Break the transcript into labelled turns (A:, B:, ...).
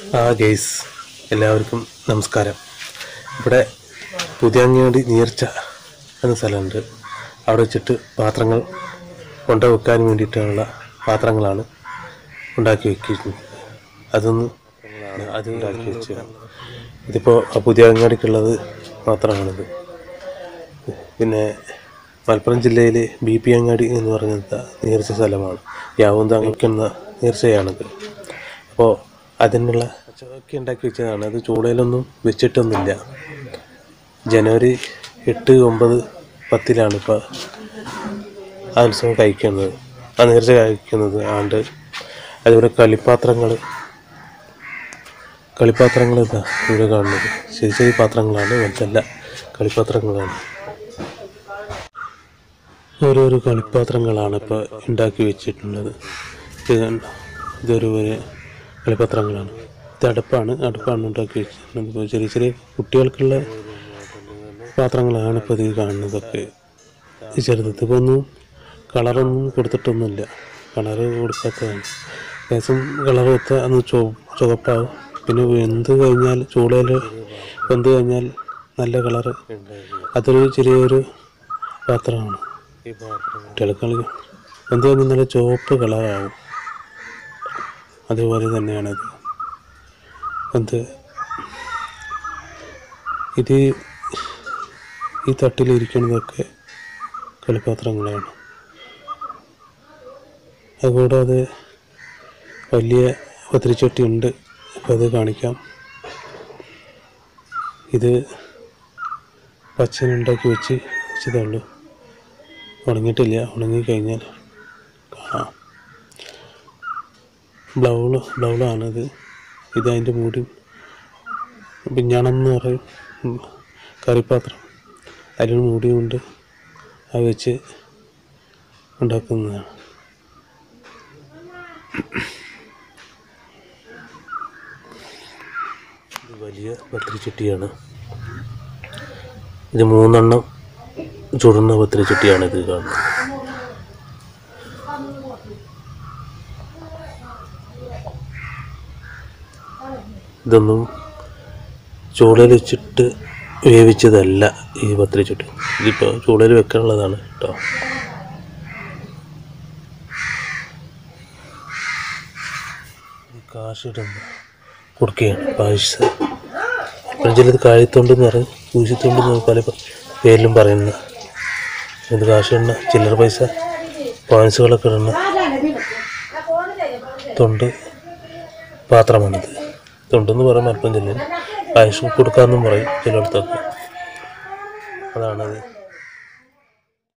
A: ആ ഗെയ്സ് എല്ലാവർക്കും നമസ്കാരം ഇവിടെ പുതിയങ്ങാടി നീർച്ച എന്ന സ്ഥലമുണ്ട് അവിടെ വെച്ചിട്ട് പാത്രങ്ങൾ കൊണ്ട വെക്കാൻ വേണ്ടിയിട്ടുള്ള പാത്രങ്ങളാണ് ഉണ്ടാക്കി വെക്കുന്നത് അതൊന്ന് അത് ഉണ്ടാക്കി വെച്ചു ഇതിപ്പോൾ പുതിയ അങ്ങാടിക്കുള്ളത് മാത്രമാണിത് പിന്നെ മലപ്പുറം ജില്ലയിലെ ബി പി അങ്ങാടി എന്ന് പറയുന്നത് നീർച്ച സ്ഥലമാണ് യാവുന്ന അങ്ങക്കുന്ന നീർച്ചയാണിത് അപ്പോൾ അതിനുള്ള ചൊക്കെ ഉണ്ടാക്കി വെച്ചതാണ് അത് ചൂടയിലൊന്നും വെച്ചിട്ടൊന്നുമില്ല ജനുവരി എട്ട് ഒമ്പത് പത്തിലാണ് ഇപ്പോൾ ആ ഉത്സവം കഴിക്കുന്നത് ആ നേർച്ച കഴിക്കുന്നത് ആണ്ട് അതുപോലെ കളിപ്പാത്രങ്ങൾ കളിപ്പാത്രങ്ങൾ ഇതാ ഇവിടെ കാണുന്നത് ചെറിയ ചെറിയ പാത്രങ്ങളാണ് മറ്റല്ല കളിപ്പാത്രങ്ങളാണ് ഓരോരോ കളിപ്പാത്രങ്ങളാണ് ഇപ്പോൾ ഉണ്ടാക്കി വെച്ചിട്ടുള്ളത് ഇത് കണ്ടോ? ഇതൊരു ഒരു കളിപ്പാത്രങ്ങളാണ് ഇത് അടുപ്പാണ് അടുപ്പാണ് ഉണ്ടാക്കി വെച്ചിട്ടുള്ളത് ഇപ്പോൾ ചെറിയ ചെറിയ കുട്ടികൾക്കുള്ള പാത്രങ്ങളാണ് ഇപ്പോൾ ഇത് കാണുന്നതൊക്കെ ഈ ചെറുതത്ത് ഇപ്പോൾ ഒന്നും കളറൊന്നും കൊടുത്തിട്ടൊന്നുമില്ല കളറ് കൊടുക്കാത്തതാണ് ഏകദേശം കളർ കൊടുത്താൽ അന്ന് ചുവ ചുവപ്പാവും പിന്നെ വെന്ത് കഴിഞ്ഞാൽ ചൂളയിൽ വെന്ത് കഴിഞ്ഞാൽ നല്ല കളറ് അതൊരു ചെറിയൊരു പാത്രമാണ് കുട്ടികൾക്ക് വെന്ത് കഴിഞ്ഞാൽ നല്ല ചുവപ്പ് കളറാവും അതുപോലെ തന്നെയാണിത് അത് ഇത് ഈ തട്ടിലിരിക്കുന്നതൊക്കെ കളിപ്പാത്രങ്ങളാണ് അതുകൂടാതെ വലിയ പത്തിരിച്ചട്ടി ഉണ്ട് അപ്പോൾ അത് കാണിക്കാം ഇത് പച്ചനുണ്ടാക്കി വെച്ച് വെച്ചതേ ഉള്ളൂ ഉണങ്ങിയിട്ടില്ല ഉണങ്ങിക്കഴിഞ്ഞാൽ കാണാം ബ്ലൗള് ബ്ലൗളാണിത് ഇത് അതിൻ്റെ മൂടി പിഞ്ഞാണം എന്ന് പറയും ഉം, കറിപ്പാത്രം അതിന് മൂടിയുണ്ട് അത് വെച്ച് ഉണ്ടാക്കുന്നതാണ് ഇത് വലിയ പത്തിരിച്ചട്ടിയാണ് ഇത് മൂന്നെണ്ണം ചുടുന്ന പത്തിരിച്ചട്ടിയാണ് ഇത് കാണുന്നത് ഇതൊന്നും ചൂളയിൽ വെച്ചിട്ട് വേവിച്ചതല്ല ഈ പത്തിരിച്ചട്ടി ഇതിപ്പോൾ ചൂളയിൽ വെക്കാനുള്ളതാണ് കേട്ടോ കാശിടുന്ന കൊടുക്കുകയാണ് പായസ ഫ്രിഡ്ജിൽ കായത്തൊണ്ട് എന്ന് പറയും പൂശിത്തൊണ്ട് എന്ന് പല പ- പേരിലും പറയുന്ന ഇത് കാശിടുന്ന ചില്ലറ പൈസ കോയിൻസുകളൊക്കെ ഇടുന്ന തൊണ്ട് പാത്രമാണിത് തൊണ്ടെന്ന് പറയും മലപ്പുറം ജില്ലയിൽ പായസം കൊടുക്കാമെന്നും പറയും ചിലയിടത്തൊക്കെ അതാണത്